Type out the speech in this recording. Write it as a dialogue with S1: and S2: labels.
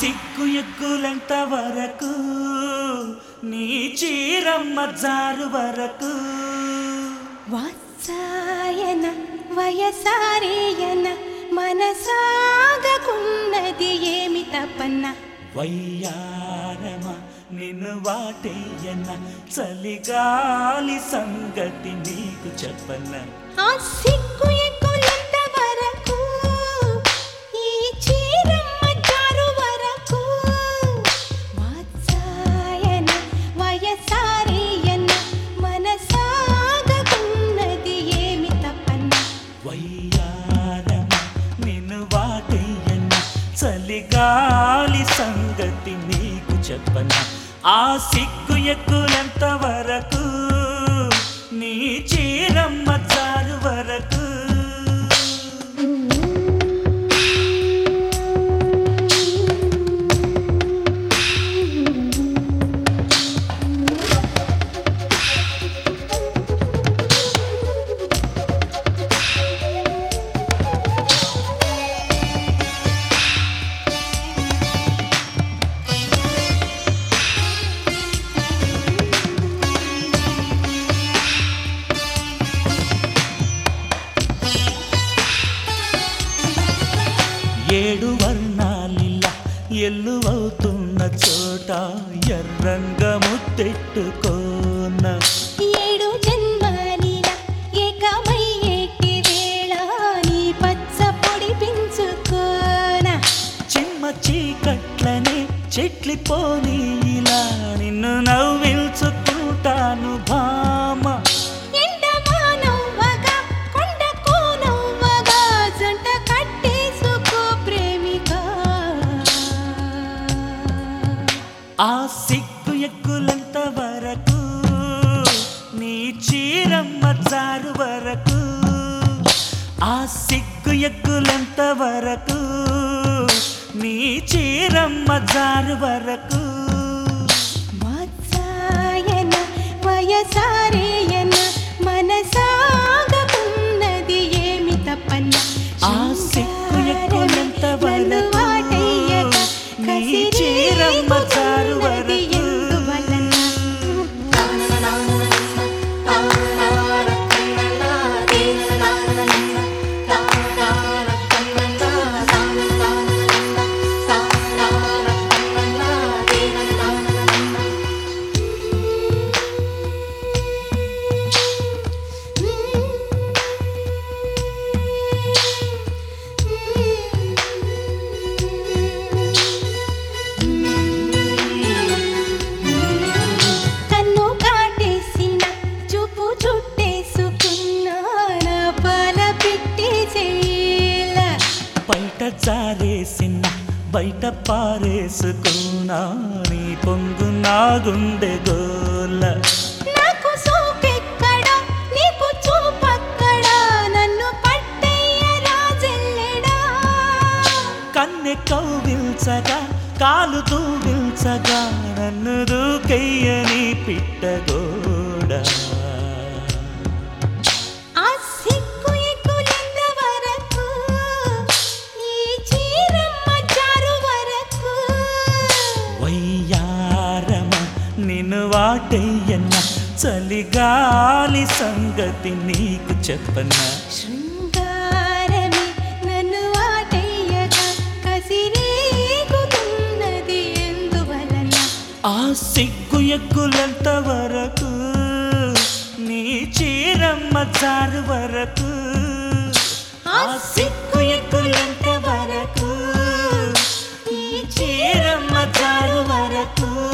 S1: సిగ్గు ఎగ్గులంత వరకు నీ చీరమ్మ జారు వరకు
S2: వాత్సాయన వయసారేయన మనసాగకున్నది ఏమి తపన్న
S1: వయ్యారమ నిన్ను వాటేయన్న చలిగాలి సంగతి నీకు చెప్పన్న
S2: ఆ సిగ్గు ఎక్కులంత వరకు ఈ చీరమ్మ జారు వరకు వాత్సాయన వయసారేయన మనసాగకున్నది ఏమి తపన్న
S1: వయ్యారమ నిన్ను వాటేయన్న చలిగాలి సంగతి నీకు చెప్పన్న ఆ సిగ్గు ఎక్కులంత వరకు నీ చీరమ్మ జారు వరకు ఏడు వర్ణాలిల్ల ఎల్లువవుతున్న చోట ఎర్రంగ ముద్దెట్టుకోన
S2: ఏడు జన్మలీల ఏకమయ్యేటి వేళ నీ పచ్చ పొడి పెంచుకోన
S1: చిమ్మ చీకట్లనే చెట్లిపోని ఇలా నిన్ను నవ్విల్చుకుంటాను భామ
S2: ఎండమానవ్వగా కొండకు నవ్వగా జంట కట్టేసుకో ప్రేమిక
S1: ఆ సిగ్గు ఎక్కులంత వరకు నీ చీరమ్మ జారు వరకు ఆ సిగ్గు ఎక్కులంత వరకు నీ చీరమ్మ జారు వరకు
S2: వాత్సాయన వయసారేయన మనసాగకున్నది ఏమి తప్పన్న
S1: ఆ సిగ్గు ఎక్కులంత
S2: నన్ను
S1: వరకు
S2: వాటయ్యక
S1: నీ చీరమ్మ జారు
S2: కసిరేగుతున్నది
S1: వరకు
S2: ఎందువలన కన్ను కాటేసిన చూపు చుట్టేసుకున్న నా పాల పెట్టి చేల
S1: బయట జారేసిన బయట పారేసుకున్నా నీ పొంగు నా గుండె గోల
S2: నాకు సోపెక్కడా నీకు చూపక్కడా నన్ను పట్టయ్య రాజెల్లెడా
S1: కన్నె కౌవిల్చగా కాలు దూవిల్చగా నన్ను దూకయ్యని పిట్టగోడ
S2: ఆ సిగ్గు ఎక్కులెంత వరకు ఈ చీరమ్మ జారు వరకు
S1: వయ్యారమ నిన్ను వాటయ్యన్న చలిగాలి సంగతి నీకు చెప్పన్నా
S2: శృంగారమే నన్ను వాటయ్యగా కసిరేగుతున్నది ఎందువలన
S1: ఆ సిగ్గు ఎగ్గులంత వరకు నీ చీరమ్మ జారు వరకు ఆ సిగ్గు ఎగ్గులంత వరకు నీ చీరమ్మ జారు వరకు